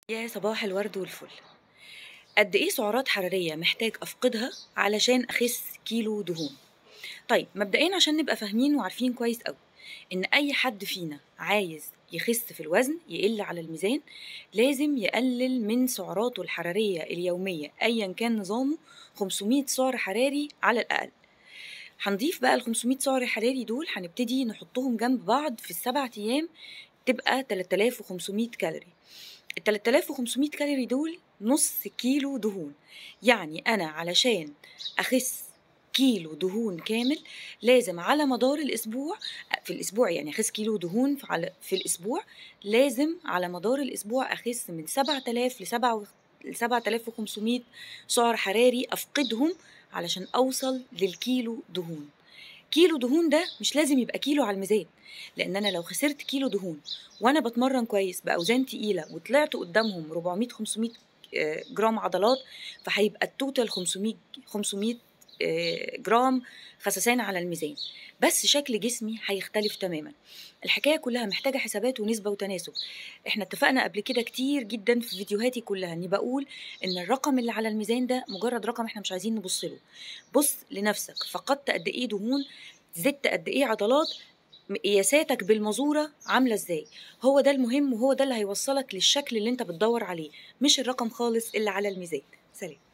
يا صباح الورد والفل قد ايه سعرات حراريه محتاج افقدها علشان اخس كيلو دهون طيب مبدئيا عشان نبقى فاهمين وعارفين كويس قوي ان اي حد فينا عايز يخس في الوزن يقل على الميزان لازم يقلل من سعراته الحراريه اليوميه ايا كان نظامه 500 سعر حراري على الاقل هنضيف بقى ال 500 سعر حراري دول هنبتدي نحطهم جنب بعض في السبع ايام تبقى 3500 كالوري ال 3500 كالوري دول نص كيلو دهون يعني انا علشان اخس كيلو دهون كامل لازم على مدار الاسبوع في الاسبوع يعني اخس كيلو دهون في, على في الاسبوع لازم على مدار الاسبوع اخس من 7000 ل 7500 سعر حراري افقدهم علشان اوصل للكيلو دهون كيلو دهون ده مش لازم يبقى كيلو على الميزان لان انا لو خسرت كيلو دهون وانا بتمرن كويس باوزان تقيله وطلعت قدامهم 400 500 جرام عضلات فهيبقى التوتال 500 500 جرام خسسان على الميزان بس شكل جسمي هيختلف تماما الحكايه كلها محتاجه حسابات ونسبه وتناسب احنا اتفقنا قبل كده كتير جدا في فيديوهاتي كلها اني بقول ان الرقم اللي على الميزان ده مجرد رقم احنا مش عايزين نبص له بص لنفسك فقدت قد ايه دهون زدت قد ايه عضلات قياساتك بالمزوره عامله ازاي هو ده المهم وهو ده اللي هيوصلك للشكل اللي انت بتدور عليه مش الرقم خالص اللي على الميزان سلام